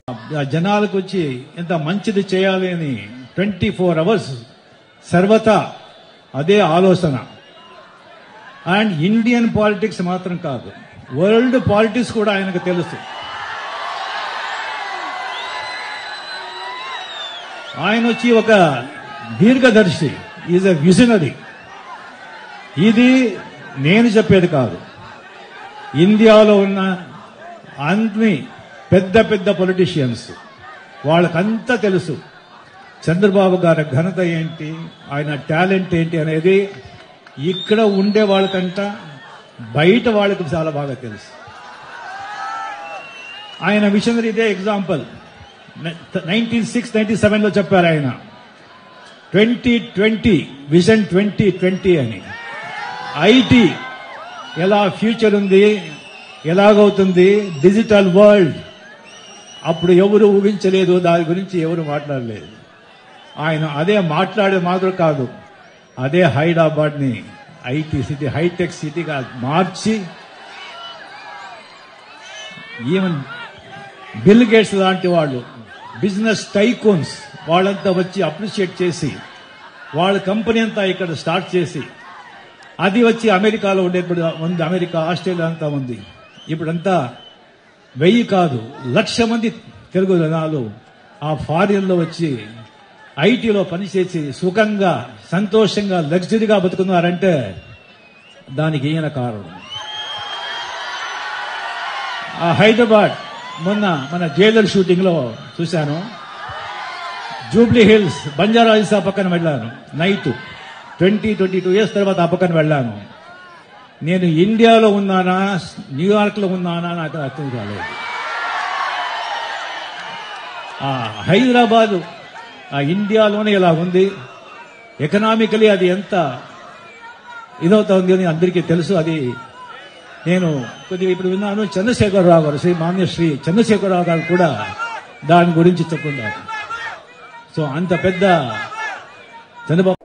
ఆ జనాలకు వచ్చి ఎంత మంచిది చేయాలి అని ట్వంటీ ఫోర్ అవర్స్ సర్వతా అదే ఆలోచన అండ్ ఇండియన్ పాలిటిక్స్ మాత్రం కాదు వరల్డ్ పాలిటిక్స్ కూడా ఆయనకు తెలుసు ఆయన వచ్చి ఒక దీర్ఘదర్శి ఈజ్ అ విజనరీ ఇది నేను చెప్పేది కాదు ఇండియాలో ఉన్న అన్ని పెద్ద పెద్ద పొలిటీషియన్స్ వాళ్ళకంతా తెలుసు చంద్రబాబు గారి ఘనత ఏంటి ఆయన టాలెంట్ ఏంటి అనేది ఇక్కడ ఉండే వాళ్ళకంట బయట వాళ్ళకి చాలా బాగా తెలుసు ఆయన మిషనరీ ఇదే ఎగ్జాంపుల్ నైన్టీన్ సిక్స్ నైన్టీ సెవెన్లో చెప్పారు ఆయన twenty twenty vision twenty twenty అని ఐటీ ఎలా ఫ్యూచర్ ఉంది ఎలాగవుతుంది డిజిటల్ వరల్డ్ అప్పుడు ఎవరు ఊహించలేదు దాని గురించి ఎవరు మాట్లాడలేదు ఆయన అదే మాట్లాడే మాత్రం కాదు అదే హైదరాబాద్ని ఐటీ సిటీ హైటెక్ సిటీగా మార్చి ఈవెన్ బిల్ గేట్స్ లాంటి వాళ్ళు బిజినెస్ టైకోన్స్ వాళ్ళంతా వచ్చి అప్రిషియేట్ చేసి వాళ్ళ కంపెనీ అంతా ఇక్కడ స్టార్ట్ చేసి అది వచ్చి అమెరికాలో ఉండేప్పుడు ఉంది అమెరికా ఆస్ట్రేలియా అంతా ఉంది ఇప్పుడంతా వెయ్యి కాదు లక్ష మంది తెలుగు జనాలు ఆ ఫారిన్లో వచ్చి ఐటీలో పనిచేసి సుఖంగా సంతోషంగా లగ్జరీగా బతుకున్నారంటే దానికి ఈయన కారణం ఆ హైదరాబాద్ మొన్న మన జైలర్ షూటింగ్ లో చూశాను జూబ్లీ హిల్స్ బంజారా హిల్స్ ఆ పక్కన వెళ్ళాను night twenty twenty two years తర్వాత ఆ పక్కన వెళ్ళాను నేను ఇండియాలో ఉన్నానా న్యూయార్క్ లో ఉన్నానా నాకు అర్థం కాలేదు ఆ హైదరాబాద్ ఆ ఇండియాలోనే ఇలా ఉంది ఎకనామికలీ అది ఎంత ఇదవుతుంది అని అందరికీ తెలుసు అది నేను కొద్దిగా ఇప్పుడు విన్నాను చంద్రశేఖరరావు గారు శ్రీ మాన్యశ్రీ చంద్రశేఖరరావు గారు కూడా దాని గురించి చెప్పున్నారు సో అంత పెద్ద చంద్రబాబు